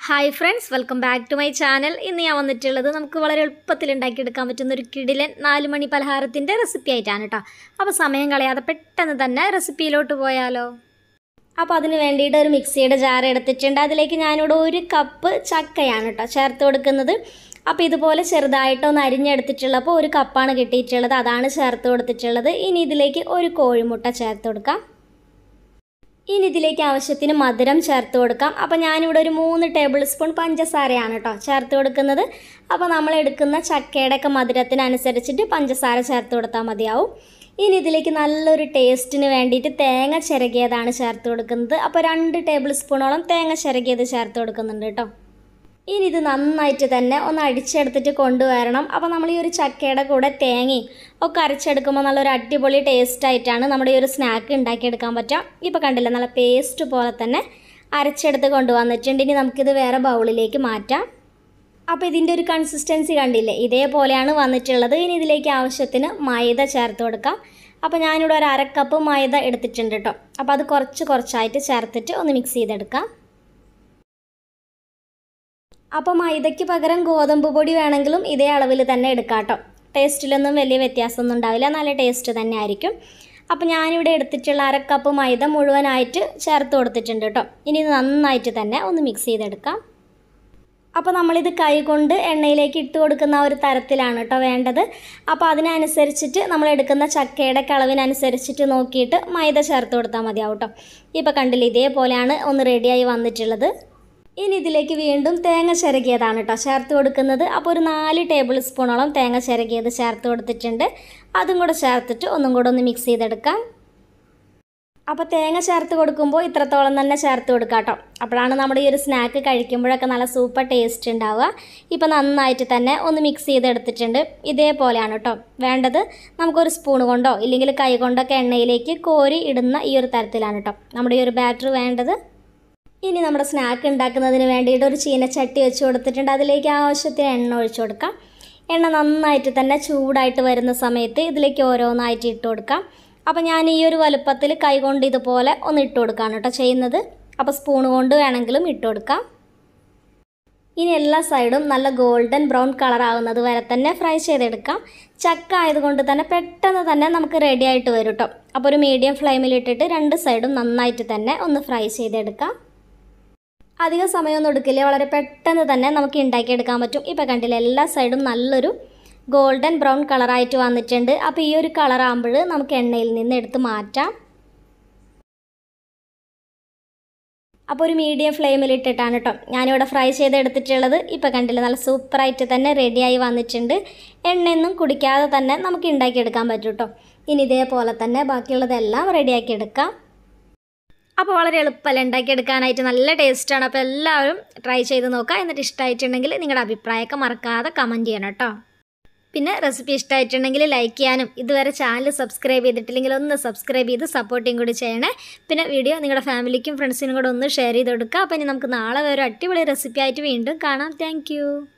hi friends welcome back to my channel ഇന്ന് ഞാൻ വന്നിട്ടുള്ളത് നമുക്ക് വളരെ എളുപ്പത്തിൽ ഉണ്ടാക്കിയെടുക്കാൻ പറ്റുന്ന ഒരു കിടിലൻ നാല് മണി പലഹാരത്തിൻ്റെ റെസിപ്പി ആയിട്ടാണ് കേട്ടോ അപ്പോൾ സമയം കളയാതെ പെട്ടെന്ന് തന്നെ റെസിപ്പിയിലോട്ട് പോയാലോ അപ്പോൾ അതിന് വേണ്ടിയിട്ട് ഒരു മിക്സിയുടെ ജാർ എടുത്തിട്ടുണ്ട് അതിലേക്ക് ഞാനിവിടെ ഒരു കപ്പ് ചക്കയാണ് കേട്ടോ ചേർത്ത് കൊടുക്കുന്നത് അപ്പോൾ ഇതുപോലെ ചെറുതായിട്ട് ഒന്ന് അരിഞ്ഞെടുത്തിട്ടുള്ളപ്പോൾ ഒരു കപ്പാണ് കിട്ടിയിട്ടുള്ളത് അതാണ് ചേർത്ത് കൊടുത്തിട്ടുള്ളത് ഇനി ഇതിലേക്ക് ഒരു കോഴിമുട്ട ചേർത്ത് കൊടുക്കാം ഇനി ഇതിലേക്ക് ആവശ്യത്തിന് മധുരം ചേർത്ത് കൊടുക്കാം അപ്പോൾ ഞാനിവിടെ ഒരു മൂന്ന് ടേബിൾ സ്പൂൺ പഞ്ചസാരയാണ് കേട്ടോ ചേർത്ത് കൊടുക്കുന്നത് അപ്പോൾ നമ്മൾ എടുക്കുന്ന ചക്കയുടെ ഒക്കെ മധുരത്തിനനുസരിച്ചിട്ട് പഞ്ചസാര ചേർത്ത് കൊടുത്താൽ മതിയാവും ഇനി ഇതിലേക്ക് നല്ലൊരു ടേസ്റ്റിന് വേണ്ടിയിട്ട് തേങ്ങ ചിരകിയതാണ് ചേർത്ത് കൊടുക്കുന്നത് അപ്പോൾ രണ്ട് ടേബിൾ സ്പൂണോളം തേങ്ങ ചിരകിയത് ചേർത്ത് കൊടുക്കുന്നുണ്ട് കേട്ടോ ഇനി ഇത് നന്നായിട്ട് തന്നെ ഒന്ന് അടിച്ചെടുത്തിട്ട് കൊണ്ടുവരണം അപ്പോൾ നമ്മൾ ഈ ഒരു ചക്കയുടെ കൂടെ തേങ്ങയും ഒക്കെ അരച്ചെടുക്കുമ്പോൾ നല്ലൊരു അടിപൊളി ടേസ്റ്റ് ആയിട്ടാണ് നമ്മുടെ ഈ ഒരു സ്നാക്ക് ഉണ്ടാക്കിയെടുക്കാൻ പറ്റുക ഇപ്പോൾ കണ്ടില്ല നല്ല പേസ്റ്റ് പോലെ തന്നെ അരച്ചെടുത്ത് കൊണ്ടുവന്നിട്ടുണ്ട് ഇനി നമുക്കിത് വേറെ ബൗളിലേക്ക് മാറ്റാം അപ്പോൾ ഇതിൻ്റെ ഒരു കൺസിസ്റ്റൻസി കണ്ടില്ലേ ഇതേപോലെയാണ് വന്നിട്ടുള്ളത് ഇനി ഇതിലേക്ക് ആവശ്യത്തിന് മൈദ ചേർത്ത് കൊടുക്കാം അപ്പോൾ ഞാനിവിടെ ഒരു അരക്കപ്പ് മൈദ എടുത്തിട്ടുണ്ട് കേട്ടോ അപ്പോൾ അത് കുറച്ച് കുറച്ചായിട്ട് ചേർത്തിട്ട് ഒന്ന് മിക്സ് ചെയ്തെടുക്കാം അപ്പോൾ മൈദയ്ക്ക് പകരം ഗോതമ്പ് പൊടി വേണമെങ്കിലും ഇതേ അളവിൽ തന്നെ എടുക്കാം കേട്ടോ ടേസ്റ്റിലൊന്നും വലിയ വ്യത്യാസമൊന്നും ഉണ്ടാവില്ല നല്ല ടേസ്റ്റ് തന്നെ ആയിരിക്കും അപ്പോൾ ഞാനിവിടെ എടുത്തിട്ടുള്ള അരക്കപ്പ് മൈദ മുഴുവനായിട്ട് ചേർത്ത് കൊടുത്തിട്ടുണ്ട് കേട്ടോ ഇനി ഇത് നന്നായിട്ട് തന്നെ ഒന്ന് മിക്സ് ചെയ്തെടുക്കാം അപ്പോൾ നമ്മളിത് കൈ കൊണ്ട് എണ്ണയിലേക്ക് ഇട്ട് കൊടുക്കുന്ന ആ ഒരു തരത്തിലാണ് കേട്ടോ വേണ്ടത് അപ്പോൾ അതിനനുസരിച്ചിട്ട് നമ്മൾ എടുക്കുന്ന ചക്കയുടെ കളവിനനുസരിച്ചിട്ട് നോക്കിയിട്ട് മൈദ ചേർത്ത് കൊടുത്താൽ മതിയാവും കേട്ടോ ഇപ്പോൾ കണ്ടില്ല ഇതേപോലെയാണ് ഒന്ന് റെഡിയായി വന്നിട്ടുള്ളത് ഇനി ഇതിലേക്ക് വീണ്ടും തേങ്ങ ചിരകിയതാണ് കേട്ടോ ചേർത്ത് കൊടുക്കുന്നത് അപ്പോൾ ഒരു നാല് ടേബിൾ സ്പൂണോളം തേങ്ങ ചിരകിയത് ചേർത്ത് കൊടുത്തിട്ടുണ്ട് അതും കൂടെ ചേർത്തിട്ട് ഒന്നും കൂടെ ഒന്ന് മിക്സ് ചെയ്തെടുക്കാം അപ്പോൾ തേങ്ങ ചേർത്ത് കൊടുക്കുമ്പോൾ ഇത്രത്തോളം തന്നെ ചേർത്ത് കൊടുക്കാം കേട്ടോ അപ്പോഴാണ് നമ്മുടെ ഈ ഒരു സ്നാക്ക് കഴിക്കുമ്പോഴൊക്കെ നല്ല സൂപ്പർ ടേസ്റ്റ് ഉണ്ടാവുക ഇപ്പോൾ നന്നായിട്ട് തന്നെ ഒന്ന് മിക്സ് ചെയ്തെടുത്തിട്ടുണ്ട് ഇതേപോലെയാണ് കേട്ടോ വേണ്ടത് നമുക്കൊരു സ്പൂൺ കൊണ്ടോ ഇല്ലെങ്കിൽ കൈ കൊണ്ടൊക്കെ എണ്ണയിലേക്ക് കോരി ഇടുന്ന ഈ ഒരു തരത്തിലാണ് കേട്ടോ നമ്മുടെ ഈ ഒരു ബാറ്റർ വേണ്ടത് ഇനി നമ്മുടെ സ്നാക്ക് ഉണ്ടാക്കുന്നതിന് വേണ്ടിയിട്ട് ഒരു ചീനച്ചട്ടി വെച്ച് കൊടുത്തിട്ടുണ്ട് അതിലേക്ക് ആവശ്യത്തിന് എണ്ണ ഒഴിച്ചു കൊടുക്കാം എണ്ണ നന്നായിട്ട് തന്നെ ചൂടായിട്ട് വരുന്ന സമയത്ത് ഇതിലേക്ക് ഓരോന്നായിട്ട് ഇട്ട് കൊടുക്കാം അപ്പോൾ ഞാൻ ഈ ഒരു വലുപ്പത്തിൽ കൈകൊണ്ട് ഇതുപോലെ ഒന്ന് ഇട്ട് കൊടുക്കുകയാണ് കേട്ടോ ചെയ്യുന്നത് അപ്പോൾ സ്പൂൺ കൊണ്ട് വേണമെങ്കിലും ഇട്ട് കൊടുക്കാം ഇനി എല്ലാ സൈഡും നല്ല ഗോൾഡൻ ബ്രൗൺ കളർ ആകുന്നത് വരെ തന്നെ ഫ്രൈ ചെയ്തെടുക്കാം ചക്ക ആയതുകൊണ്ട് തന്നെ പെട്ടെന്ന് തന്നെ നമുക്ക് റെഡി ആയിട്ട് വരും കേട്ടോ അപ്പോൾ ഒരു മീഡിയം ഫ്ലെയിമിൽ ഇട്ടിട്ട് രണ്ട് സൈഡും നന്നായിട്ട് തന്നെ ഒന്ന് ഫ്രൈ ചെയ്തെടുക്കാം അധികം സമയമൊന്നും എടുക്കില്ല വളരെ പെട്ടെന്ന് തന്നെ നമുക്ക് ഉണ്ടാക്കിയെടുക്കാൻ പറ്റും ഇപ്പോൾ കണ്ടില്ല എല്ലാ സൈഡും നല്ലൊരു ഗോൾഡൻ ബ്രൗൺ കളറായിട്ട് വന്നിട്ടുണ്ട് അപ്പോൾ ഈ ഒരു കളറാകുമ്പോൾ നമുക്ക് എണ്ണയിൽ നിന്ന് എടുത്ത് മാറ്റാം അപ്പോൾ ഒരു മീഡിയം ഫ്ലെയിമിൽ ഇട്ടിട്ടാണ് കേട്ടോ ഞാനിവിടെ ഫ്രൈ ചെയ്തെടുത്തിട്ടുള്ളത് ഇപ്പോൾ കണ്ടില്ല നല്ല സൂപ്പറായിട്ട് തന്നെ റെഡിയായി വന്നിട്ടുണ്ട് എണ്ണയൊന്നും കുടിക്കാതെ തന്നെ നമുക്ക് ഉണ്ടാക്കിയെടുക്കാൻ പറ്റും കേട്ടോ ഇനി ഇതേപോലെ തന്നെ ബാക്കിയുള്ളതെല്ലാം റെഡിയാക്കി എടുക്കാം അപ്പോൾ വളരെ എളുപ്പമല്ല ഉണ്ടാക്കിയെടുക്കാനായിട്ട് നല്ല ടേസ്റ്റാണ് അപ്പോൾ എല്ലാവരും ട്രൈ ചെയ്ത് നോക്കുക എന്നിട്ട് ഇഷ്ടമായിട്ടുണ്ടെങ്കിൽ നിങ്ങളുടെ അഭിപ്രായമൊക്കെ മറക്കാതെ കമൻറ്റ് ചെയ്യണം കേട്ടോ പിന്നെ റെസിപ്പി ഇഷ്ടമായിട്ടുണ്ടെങ്കിൽ ലൈക്ക് ചെയ്യാനും ഇതുവരെ ചാനൽ സബ്സ്ക്രൈബ് ചെയ്തിട്ടില്ലെങ്കിൽ ഒന്ന് സബ്സ്ക്രൈബ് ചെയ്ത് സപ്പോർട്ടിങ് കൂടി ചെയ്യണേ പിന്നെ വീഡിയോ നിങ്ങളുടെ ഫാമിലിക്കും ഫ്രണ്ട്സിനും കൂടെ ഒന്ന് ഷെയർ ചെയ്ത് കൊടുക്കുക അപ്പോൾ ഇനി നമുക്ക് നാളെ വേറെ അടിപൊളി റെസിപ്പി ആയിട്ട് വീണ്ടും കാണാം താങ്ക്